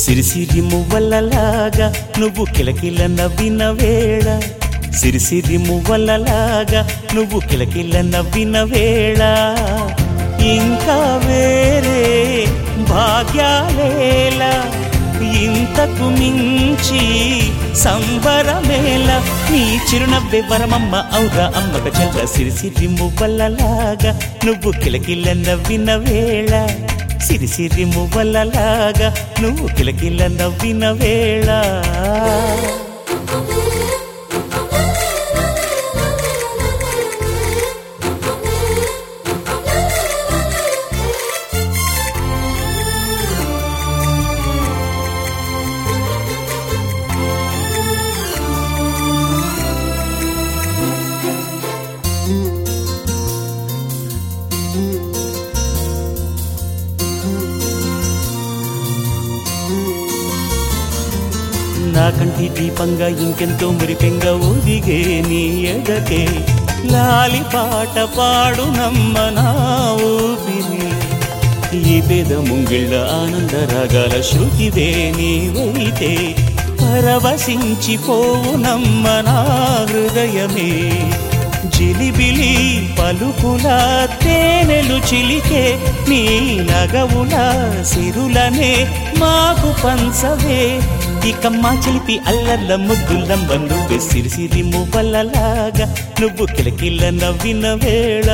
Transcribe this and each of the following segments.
సిరిసిరి మువ్వలలాగా నువ్వు కిలకిల నవ్విన వేళ సిరిసిరి మువ్వలలాగా నువ్వు కిలకిల నవ్విన వేళ ఇంకా వేరే భాగ్యాలేలా ఇంతకు మించి సంబరమేల నీ చిరునవ్వే వరమమ్మ ఔరా అమ్మక చెల్ల సిరిసిరి మువ్వలలాగా నువ్వు కిలకిల నవ్విన వేళ సిరిసిరి మువ్వలలాగా నువ్వు కిలకిల నవ్విన వేళ నా కంటి దీపంగా ఇంకెంతో మురిపెంగా ఒదిగే నీ ఎదకే లాలి పాట పాడు నమ్మ నా ఊపిరి ఈ పేద ముంగిళ్ళ ఆనంద రాగాల శృతివే నీవైతే పరవశించిపోవు నమ్మ నా హృదయమే జిలిబిలి పలుకుల తేనెలు చిలికే నీ నగవుల సిరులనే మాకు పంచవే ఇక మా చిలిపి అల్లర్ల ముద్దులమ్మ నువ్వే సిరిసిరి మువ్వలలాగా నువ్వు కిలకిల్ల నవ్విన వేళ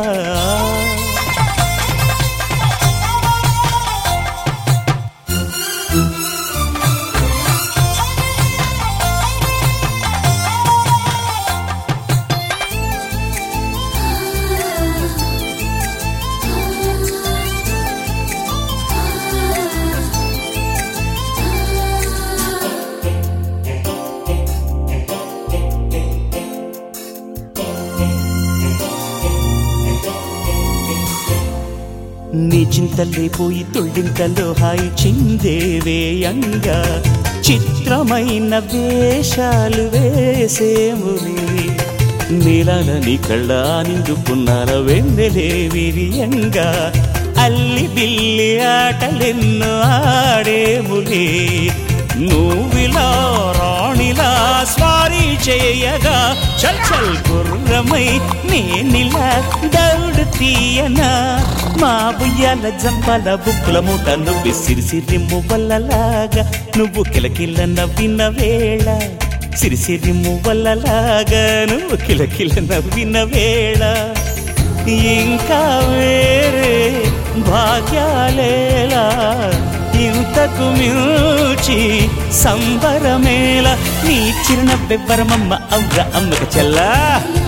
నీ చింతలే పోయి తుళ్ళింతలో హాయి చిందేవేయంగా చిత్రమైన వేషాలు వేసేమువి నీలాల నీ కళ్ళ నిండుకున్నార వెన్నెలే విరియంగా అల్లి బిల్లి ఆటలెన్నో ఆడేములే నువ్విలా రాణిలా స్వారీ చేయగా చల్ చల్ గుర్రమై నేనిలా దౌడు తీయనా మా బుయ్యాల జంపాల బుక్కుల మూట నువ్వు సిరిసిరి మువ్వలలాగా నువ్వు కిలకిల నవ్విన వేళ సిరిసిరి మువ్వలలాగా నువ్వు కిలకిల నవ్విన వేళ ఇంకా వేరే భాగ్యాలేలా ఇంతకు మించి సంబరమేల నీ చిరునవ్వెవ్వరమమ్మ అవ్వ అమ్మక చెల్లా